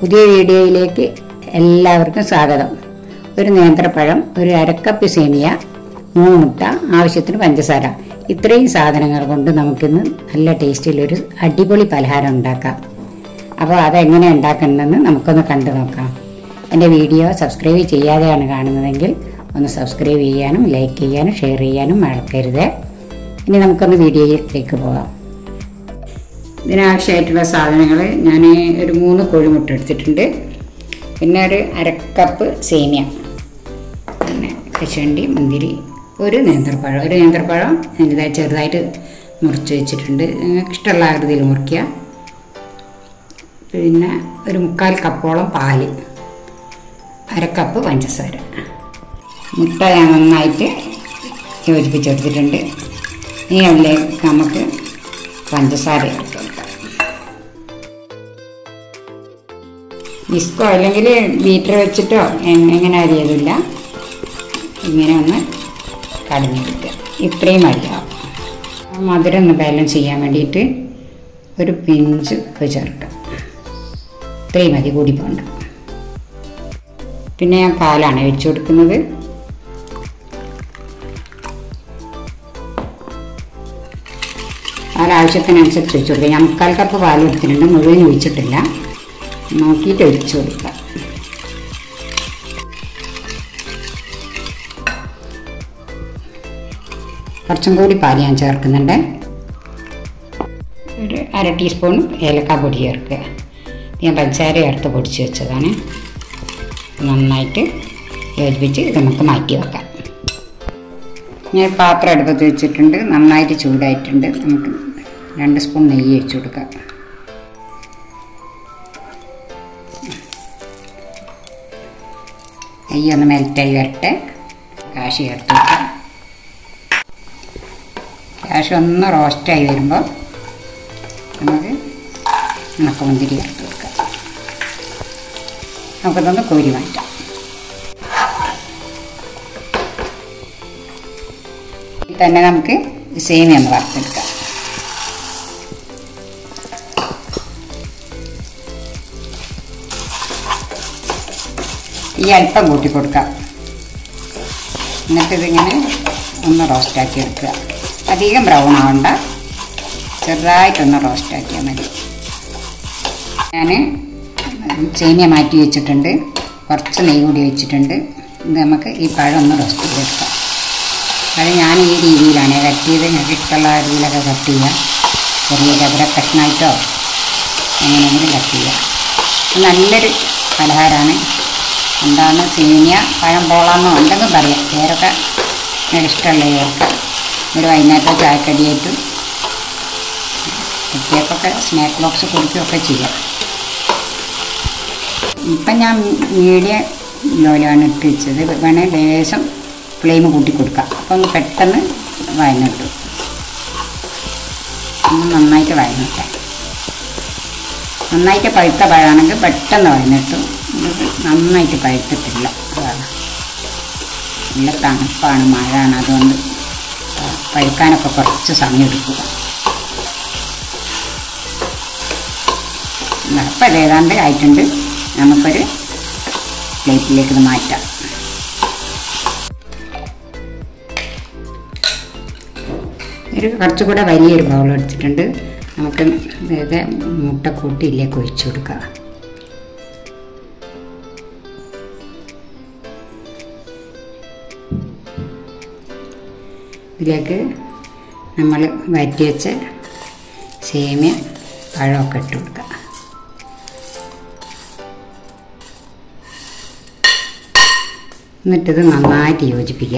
പുതിയ വീഡിയോയിലേക്ക് എല്ലാവർക്കും സ്വാഗതം ഒരു നേന്ത്രപ്പഴം ഒരു അരക്കപ്പ് സേമിയ മൂന്ന് മുട്ട ആവശ്യത്തിന് പഞ്ചസാര ഇത്രയും സാധനങ്ങൾ കൊണ്ട് നമുക്കിന്ന് നല്ല ടേസ്റ്റിലൊരു അടിപൊളി പലഹാരം ഉണ്ടാക്കാം അപ്പോൾ അതെങ്ങനെ ഉണ്ടാക്കുന്നതെന്ന് നമുക്കൊന്ന് കണ്ടു നോക്കാം എൻ്റെ വീഡിയോ സബ്സ്ക്രൈബ് ചെയ്യാതെയാണ് കാണുന്നതെങ്കിൽ ഒന്ന് സബ്സ്ക്രൈബ് ചെയ്യാനും ലൈക്ക് ചെയ്യാനും ഷെയർ ചെയ്യാനും മറക്കരുത് ഇനി നമുക്കൊന്ന് വീഡിയോയിലേക്ക് പോകാം ഇതിനാവശ്യമായിട്ടുള്ള സാധനങ്ങൾ ഞാൻ ഒരു മൂന്ന് കോഴിമുട്ട എടുത്തിട്ടുണ്ട് പിന്നെ ഒരു അരക്കപ്പ് സേമിയ പിന്നെ കശുവണ്ടി മുന്തിരി ഒരു നേന്ത്രപ്പഴം ഒരു നേന്ത്രപ്പഴം ഇതായി ചെറുതായിട്ട് മുറിച്ച് വെച്ചിട്ടുണ്ട് നിങ്ങൾക്ക് ഇഷ്ടമുള്ള ആകൃതിയിൽ മുറിക്കുക പിന്നെ ഒരു മുക്കാൽ കപ്പോളം പാല് അരക്കപ്പ് പഞ്ചസാര മുട്ട ഞാൻ നന്നായിട്ട് യോജിപ്പിച്ചെടുത്തിട്ടുണ്ട് ഇനി അതിലേക്ക് നമുക്ക് പഞ്ചസാര ചേർത്ത് കൊടുക്കാം വിസ്കോ അല്ലെങ്കിൽ ബീറ്റർ വെച്ചിട്ടോ എ- എങ്ങനെ അറിയതില്ല ഇങ്ങനെ ഒന്ന് കടഞ്ഞെടുക്കുക ഇത്രയും മതിയാവും മധുരം ഒന്ന് ബാലൻസ് ചെയ്യാൻ വേണ്ടിയിട്ട് ഒരു പിഞ്ച് ഉപ്പ് ചേർക്കാം ഇത്രയും മതി കൂടി പോണ്ട പിന്നെ ഞാൻ പാലാണ് വെച്ച് കൊടുക്കുന്നത് പാൽ ആവശ്യത്തിനനുസരിച്ച് ഒഴിച്ചു കൊടുക്കുക ഞാൻ മുക്കാൽ കപ്പ് പാൽ എടുത്തിട്ടുണ്ട് മുഴുവൻ ഒഴിച്ചിട്ടില്ല നോക്കിയിട്ട് ഒഴിച്ചു കൊടുക്കുക കുറച്ചും കൂടി പാൽ ഞാൻ ചേർക്കുന്നുണ്ട് ഒരു അര ടീസ്പൂൺ ഏലക്ക പൊടി ചേർക്കുക ഞാൻ പഞ്ചസാര ചേർത്ത് പൊടിച്ച് വെച്ചതാണ് നന്നായിട്ട് യോജിപ്പിച്ച് ഇത് നമുക്ക് മാറ്റി വെക്കാം ഞാൻ പാത്രം അടുപ്പത്ത് വെച്ചിട്ടുണ്ട് നന്നായിട്ട് ചൂടായിട്ടുണ്ട് നമുക്ക് രണ്ട് സ്പൂൺ നെയ്യ് വെച്ച് കൊടുക്കാം നെയ്യ് ഒന്ന് മെൽറ്റായി വരട്ടെ കാശ് ചേർത്ത് കൊടുക്കാം കാശ് ഒന്ന് റോസ്റ്റായി വരുമ്പോൾ നമുക്ക് ഉണക്കമുന്തിരി ചേർത്ത് കൊടുക്കാം നമുക്കതൊന്ന് കോരി മാറ്റാം ഇതിൽ തന്നെ നമുക്ക് സേമിയ ഒന്ന് വറുത്തെടുക്കാം ഈ അല്പം കൂട്ടി കൊടുക്കാം എന്നിട്ട് ഇതിങ്ങനെ ഒന്ന് റോസ്റ്റാക്കി എടുക്കുക അധികം ബ്രൗൺ ആവണ്ട ചെറുതായിട്ടൊന്ന് റോസ്റ്റാക്കിയാൽ മതി ഞാൻ സേമിയ മാറ്റി വെച്ചിട്ടുണ്ട് കുറച്ച് നെയ്യ് കൂടി വെച്ചിട്ടുണ്ട് ഇത് നമുക്ക് ഈ പഴം ഒന്ന് റോസ്റ്റ് ചെയ്തെടുക്കാം അത് ഞാൻ ഈ രീതിയിലാണ് കട്ട് ചെയ്ത് നിങ്ങൾക്ക് ഇഷ്ടമുള്ള രീതിയിലൊക്കെ കട്ട് ചെയ്യാം ചെറിയ ചതുര കഷ്ണമായിട്ടോ എങ്ങനെയെങ്കിലും കട്ട് ചെയ്യാം ഇത് നല്ലൊരു പലഹാരമാണ് എന്താണ് സേമിയ പഴം പോളാന്നോ എന്തെങ്കിലും പറയാം പേരൊക്കെ നിങ്ങൾക്ക് ഇഷ്ടമുള്ള ചേർക്കാം ഒരു വൈകുന്നേരത്തെ ചായക്കടിയായിട്ട് കുട്ടികൾക്കൊക്കെ സ്നാക്ക് ബോക്സ് കൊടുക്കുകയൊക്കെ ചെയ്യാം ഇപ്പം ഞാൻ മീഡിയം ലോലാണ് ഇട്ട് വെച്ചത് വേണേൽ ലേശം ഫ്ലെയിം കൂട്ടി കൊടുക്കാം അപ്പം ഒന്ന് പെട്ടെന്ന് വഴന്നിട്ടു ഒന്ന് നന്നായിട്ട് വഴന്നിട്ടെ നന്നായിട്ട് പഴുത്ത പഴമാണെങ്കിൽ പെട്ടെന്ന് വഴന്നിട്ടു ഇത് നന്നായിട്ട് പഴുത്തിട്ടില്ല അതാണ് നല്ല തണുപ്പാണ് മഴയാണ് അതുകൊണ്ട് പഴുക്കാനൊക്കെ കുറച്ച് സമയം എടുക്കുക അപ്പം ഇത് ഏതാണ്ട് ആയിട്ടുണ്ട് നമുക്കൊരു പ്ലേറ്റിലേക്ക് ഇത് മാറ്റാം ഒരു കുറച്ചുകൂടെ വലിയൊരു ബൗൾ എടുത്തിട്ടുണ്ട് നമുക്ക് ഇത് മുട്ട കൂട്ടി ഇതിലേക്ക് ഒഴിച്ചു കൊടുക്കാം ഇതിലേക്ക് നമ്മൾ വറ്റി വെച്ച സേമിയ പഴമൊക്കെ ഇട്ട് കൊടുക്കുക എന്നിട്ടിത് നന്നായിട്ട് യോജിപ്പിക്കുക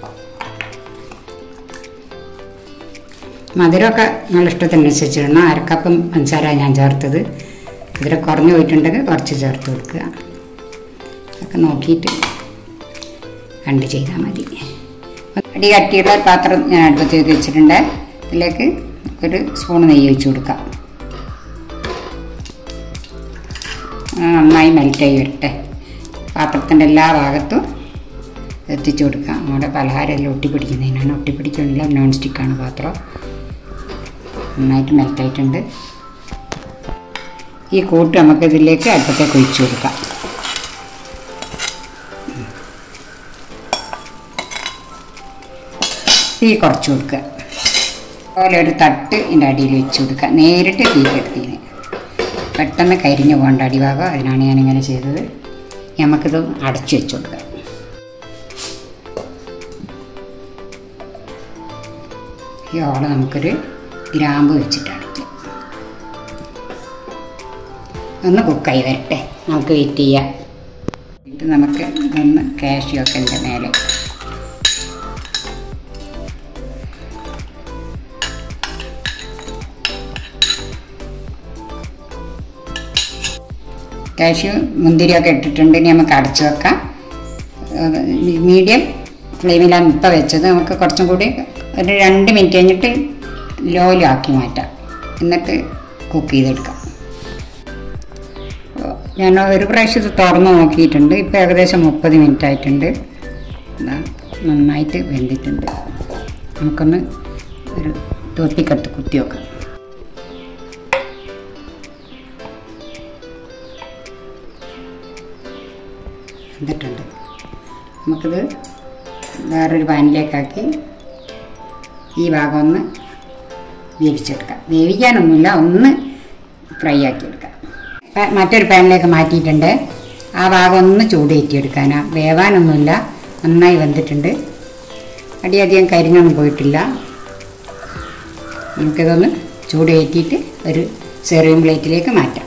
മധുരമൊക്കെ നല്ല ഇഷ്ടത്തിനനുസരിച്ച് ഇടണം അരക്കപ്പം പഞ്ചസാര ഞാൻ ചേർത്തത് മധുരം കുറഞ്ഞു പോയിട്ടുണ്ടെങ്കിൽ കുറച്ച് ചേർത്ത് കൊടുക്കുക ഒക്കെ നോക്കിയിട്ട് കണ്ട് ചെയ്താൽ മതി അടി കട്ടിയുള്ള പാത്രം ഞാൻ അടുപ്പത്തേക്ക് വെച്ചിട്ടുണ്ട് ഇതിലേക്ക് ഒരു സ്പൂൺ നെയ്യ് ഒഴിച്ച് കൊടുക്കാം ആ, നന്നായി മെൽറ്റായി വരട്ടെ പാത്രത്തിൻ്റെ എല്ലാ ഭാഗത്തും എത്തിച്ചു കൊടുക്കാം നമ്മുടെ പലഹാരം എല്ലാം ഒട്ടിപ്പിടിക്കുന്നതിനാണ് ഒട്ടിപ്പിടിക്കുന്നില്ല നോൺ സ്റ്റിക്കാണ് പാത്രം നന്നായിട്ട് മെൽറ്റായിട്ടുണ്ട് ഈ കൂട്ട് നമുക്ക് ഇതിലേക്ക് അടുപ്പത്തേക്ക് ഒഴിച്ചു കൊടുക്കാം തീ കുറച്ച് കൊടുക്കുക അതുപോലെ ഒരു തട്ട് ഇതിൻ്റെ അടിയിൽ വെച്ച് കൊടുക്കുക നേരിട്ട് തീ കെടുത്തിന് പെട്ടെന്ന് കരിഞ്ഞു പോകേണ്ട അടിഭാഗം അതിനാണ് ഞാനിങ്ങനെ ചെയ്തത് നമുക്കിത് അടച്ചു വെച്ച് കൊടുക്കാം ഈ ഓള നമുക്കൊരു ഗ്രാമ്പ് വെച്ചിട്ട് അടയ്ക്കാം ഒന്ന് കുക്കായി വരട്ടെ നമുക്ക് വെയിറ്റ് ചെയ്യാം ഇത് നമുക്ക് ഒന്ന് കാഷ്യൊക്കെ എൻ്റെ മേലെ കാഷ്യൂ മുന്തിരിയൊക്കെ ഇട്ടിട്ടുണ്ട് ഇനി നമുക്ക് അടച്ചു വെക്കാം മീഡിയം ഫ്ലെയിമിലാണ് ഇപ്പം വെച്ചത് നമുക്ക് കുറച്ചും കൂടി ഒരു രണ്ട് മിനിറ്റ് കഴിഞ്ഞിട്ട് ലോയിലാക്കി മാറ്റാം എന്നിട്ട് കുക്ക് ചെയ്തെടുക്കാം ഞാൻ ഒരു പ്രാവശ്യം ഇത് തുറന്ന് നോക്കിയിട്ടുണ്ട് ഇപ്പോൾ ഏകദേശം മുപ്പത് മിനിറ്റ് ആയിട്ടുണ്ട് ദാ നന്നായിട്ട് വെന്തിട്ടുണ്ട് നമുക്കൊന്ന് ഒരു ടോപ്പിക്കെടുത്ത് കുത്തി വെക്കാം വെന്തിട്ടുണ്ട് നമുക്കിത് വേറൊരു പാനിലേക്കാക്കി ഈ ഭാഗം ഒന്ന് വേവിച്ചെടുക്കാം വേവിക്കാനൊന്നുമില്ല ഒന്ന് ഫ്രൈ ആക്കി എടുക്കാം പ- മറ്റൊരു പാനിലേക്ക് മാറ്റിയിട്ടുണ്ട് ആ ഭാഗം ഒന്ന് ചൂടേറ്റിയെടുക്കാനാ വേവാനൊന്നുമില്ല നന്നായി വെന്തിട്ടുണ്ട് അടിയധികം കരിഞ്ഞൊന്നും പോയിട്ടില്ല നമുക്കിതൊന്ന് ചൂടേറ്റിയിട്ട് ഒരു സെർവിങ് പ്ലേറ്റിലേക്ക് മാറ്റാം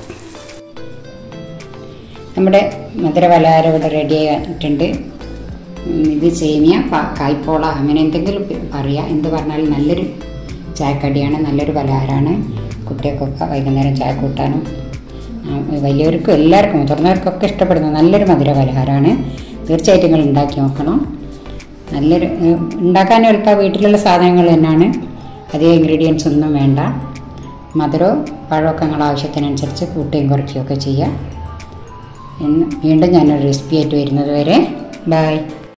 നമ്മുടെ മധുര പലഹാരം ഇവിടെ റെഡി ആയിട്ടുണ്ട് ഉം, ഇത് സേമിയ പ- കായ്പോള അങ്ങനെ എന്തെങ്കിലും പ- പറയാം എന്ത് പറഞ്ഞാലും നല്ലൊരു ചായക്കടിയാണ് നല്ലൊരു പലഹാരമാണ് കുട്ടികൾക്കൊക്കെ വൈകുന്നേരം ചായ കൂട്ടാനും ആ, വലിയവർക്കും എല്ലാവർക്കും മുതിർന്നവർക്കൊക്കെ ഇഷ്ടപ്പെടുന്ന നല്ലൊരു മധുര പലഹാരമാണ് തീർച്ചയായിട്ടും നിങ്ങൾ ഉണ്ടാക്കി നോക്കണം നല്ലൊരു ഉം, ഉണ്ടാക്കാൻ എളുപ്പ വീട്ടിലുള്ള സാധനങ്ങൾ തന്നെയാണ് അധികം ഇൻഗ്രീഡിയൻസ് ഒന്നും വേണ്ട മധുരവും പഴമൊക്കെ നിങ്ങളുടെ ആവശ്യത്തിനനുസരിച്ച് കൂട്ടുകയും കുറയ്ക്കുകയൊക്കെ ചെയ്യാം ഇന്ന് വീണ്ടും ഞാനൊരു റെസിപ്പി ആയിട്ട് വരുന്നത് വരെ ബൈ